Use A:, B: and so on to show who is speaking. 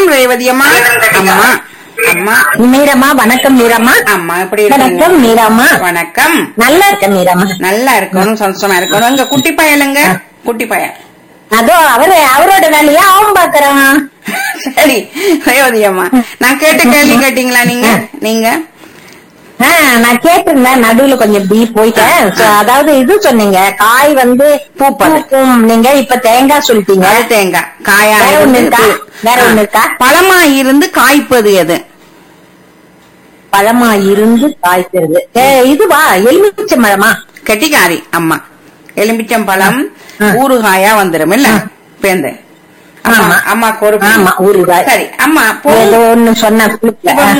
A: ரேவதி அம்மா அம்மா அம்மா
B: மீரம்மா வணக்கம் மீரம்மா
A: அம்மா எப்படி
B: வணக்கம்
A: இருக்கீங்க
B: மீரம்மா
A: வணக்கம்
B: நல்லா இருக்க மீரம்மா
A: நல்லா இருக்கணும் சந்தோஷமா இருக்கணும் இங்க குட்டி பயலுங்க குட்டி பையன்
B: அதோ அவரு அவரோட வேலையா அவன் பாக்குறான்
A: சரி ரேவதி அம்மா நான் கேட்ட கேள்வி கேட்டீங்களா நீங்க நீங்க
B: ஆ, நான் கேட்டிருந்தேன் நடுவுல கொஞ்சம் இப்படி போயிட்டேன் So, அதாவது இது சொன்னீங்க காய் வந்து
A: பூப்பது.
B: பூக்கும் நீங்க இப்ப தேங்காய் சொல்லிட்டீங்க
A: அது தேங்காய் காயா
B: வேற ஒண்ணு
A: இருந்து
B: இருக்கா? வேற ஒண்ணு இருக்கா?
A: பழமா இருந்து காய்ப்பது எது
B: பழமா இருந்து காய்க்கிறது ஏ, இதுவா எலுமிச்சை மழமா
A: கெட்டிக்காரி அம்மா எலும்பிச்சம் பழம்
B: ஆ.
A: ஊறுகாயா வந்துரும் இல்ல பேந்து அம்மா
B: ஆமா.
A: அம்மா ஒரு
B: ஆமா, ஊறுகாய்.
A: சரி அம்மா பொ-
B: ஏதோ ஒண்ணு சொன்ன
A: இப்ப